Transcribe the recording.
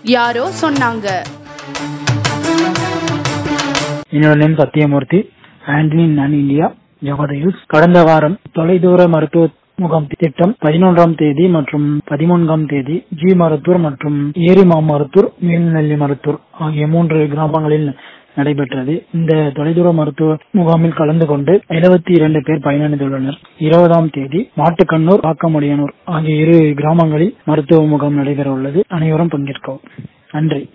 யாரோ சொன்னாங்க என்னோட நேம் சத்யமூர்த்தி ஆண்டனி நான் இந்தியா ஜவஹர் ஹில்ஸ் கடந்த வாரம் தொலைதூர மருத்துவ முகாம் திட்டம் பதினொன்றாம் தேதி மற்றும் பதிமூன்றாம் தேதி ஜி மருத்தூர் மற்றும் ஏரி மாமருத்தூர் மேல்நெல்லி மருத்தூர் ஆகிய மூன்று கிராமங்களில் நடைபெற்றது இந்த தொலைதூர மருத்துவ முகாமில் கலந்து கொண்டு எழுபத்தி இரண்டு பேர் பயனடைந்துள்ளனர் இருபதாம் தேதி மாட்டுக்கண்ணூர் பாக்கமுடியனூர் ஆகிய இரு கிராமங்களில் மருத்துவ முகாம் நடைபெற உள்ளது அனைவரும் பங்கேற்கவும் நன்றி